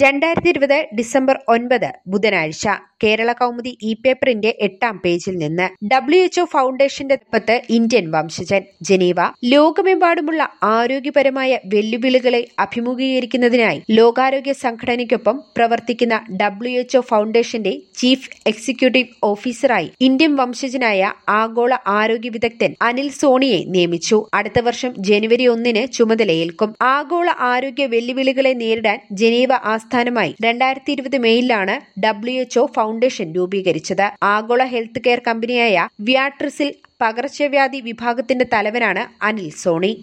രണ്ടായിരത്തി ഇരുപത് ഡിസംബർ ഒൻപത് ബുധനാഴ്ച കേരള കൗമുദി ഇ പേപ്പറിന്റെ എട്ടാം പേജിൽ നിന്ന് ഡബ്ല്യു എച്ച്ഒ ഫൗണ്ടേഷന്റെ പത്ത് ഇന്ത്യൻ വംശജൻ ജനീവ ലോകമെമ്പാടുമുള്ള ആരോഗ്യപരമായ വെല്ലുവിളികളെ അഭിമുഖീകരിക്കുന്നതിനായി ലോകാരോഗ്യ സംഘടനയ്ക്കൊപ്പം പ്രവർത്തിക്കുന്ന ഡബ്ല്യു എച്ച്ഒ ഫൗണ്ടേഷന്റെ ചീഫ് എക്സിക്യൂട്ടീവ് ഓഫീസറായി ഇന്ത്യൻ വംശജനായ ആഗോള ആരോഗ്യ വിദഗ്ധൻ അനിൽ സോണിയെ നിയമിച്ചു അടുത്ത വർഷം ജനുവരി ഒന്നിന് ചുമതലയേൽക്കും ആഗോള ആരോഗ്യ വെല്ലുവിളികളെ നേരിടാൻ ജനീവ ആസ്ഥാനമായി രണ്ടായിരത്തി ഇരുപത് മെയിലാണ് ഡബ്ല്യു എച്ച്ഒ ഫൗണ്ടേഷൻ രൂപീകരിച്ചത് ആഗോള ഹെൽത്ത് കെയർ കമ്പനിയായ വ്യാട്രിസിൽ പകർച്ചവ്യാധി വിഭാഗത്തിന്റെ തലവനാണ് അനിൽ സോണി